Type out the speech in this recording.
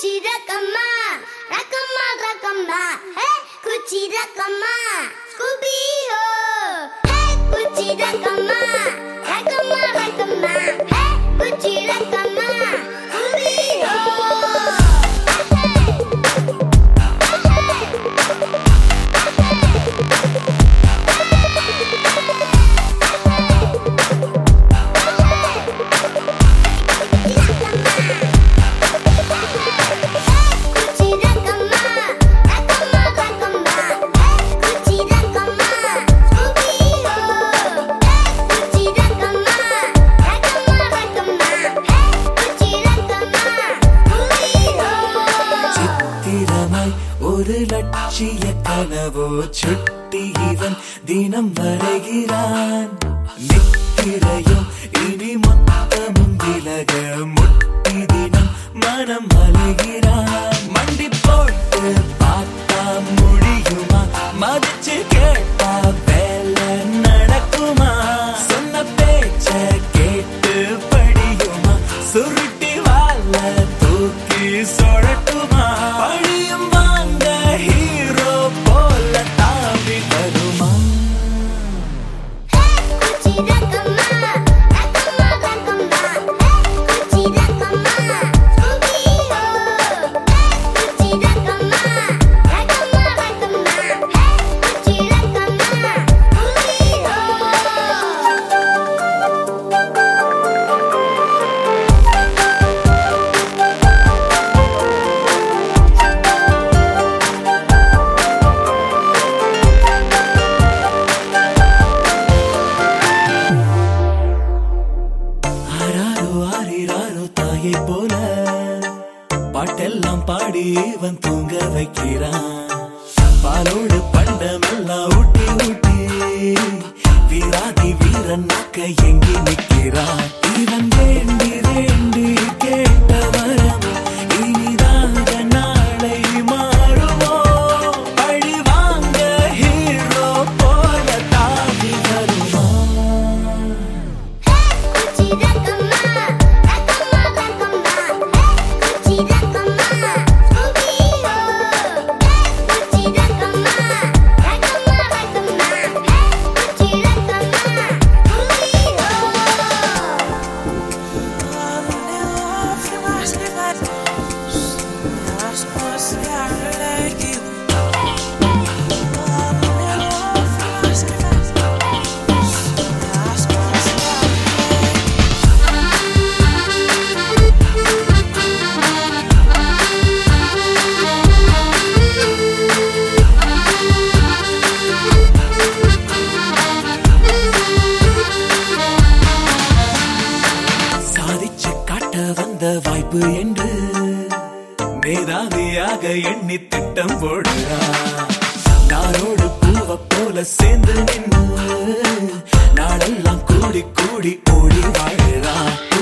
குச்சி ரக்கம்மா ரக்கம்மா ரக்கம்மா ஹே குச்சி ரக்கம்மா ஸ்கூபி ஹோ ஹே குச்சி ரக்கம்மா ரக்கம்மா ரக்கம்மா ஹே குச்சி ரக்கம்மா ஸ்கூபி ஹோ குச்சி ரக்கம்மா ரக்கம்மா ரக்கம்மா ஹே குச்சி ரக்கம்மா ஸ்கூபி ஹோ ஹே குச்சி ரக்கம்மா ரக்கம்மா ரக்கம்மா ஹே குச்சி ரக்கம்மா ஸ்கூபி ஹோ சித்திரமாய் ஒரு லட்சிய கனவோ சுட்டி இவன் தினம் வரைகிறான் நித்திரையும் இனி மொத்தமும் விலக முட்டி தினம் மனம் அழுகிறான் மண்டி போட்டு பார்த்தா முடியுமா மதிச்சு கேட்டா வேலை நடக்குமா சொன்ன பேச்ச கேட்டு படியுமா சுருட்டி வாழ தூக்கி சொழட்டுமா பழியும் வாங்க ஹீரோ போல தாவி வருமா குச்சி ரக்கம்மா ரக்கம்மா ரக்கம்மா ஹே குச்சி ரக்கம்மா ஸ்கூபி ஹோ ஹே குச்சி ரக்கம்மா ரக்கம்மா ரக்கம்மா ஹே குச்சி ரக்கம்மா ஸ்கூபி ஹோ ஆராரோ ஆரிராரோ தாயை போல பாட்டெல்லாம் பாடி இவன் தூங்க வைக்கிறான் பாலோடு பண்டமெல்லாம் ஊட்டி ஊட்டி வீராதி வீரன் நாக்க எங்கி நிற்கிறான் இவன் வேண்டி வேண்டி கேட்ட வரம் இனிதாக நாளை மாறுமோ பழி வாங்க ஹீரோ போல தாவி வருமா குச்சி ரக்கம்மா ரக்கம்மா ரக்கம்மா ஹே குச்சி ரக்கம்மா ஸ்கூபி ஹோ ஹே குச்சி ரக்கம்மா ரக்கம்மா ரக்கம்மா ஹே குச்சி ரக்கம்மா ஸ்கூபி ஹோ சாதிச்சு காட்ட வந்த வாய்ப்பு என்று மேதாவியாக எண்ணி திட்டம் போடுறான் நாரோடு பூவ போல சேர்ந்து நின்று நாளெல்லாம் கூடி கூடி ஓடி வாழ்கிறான்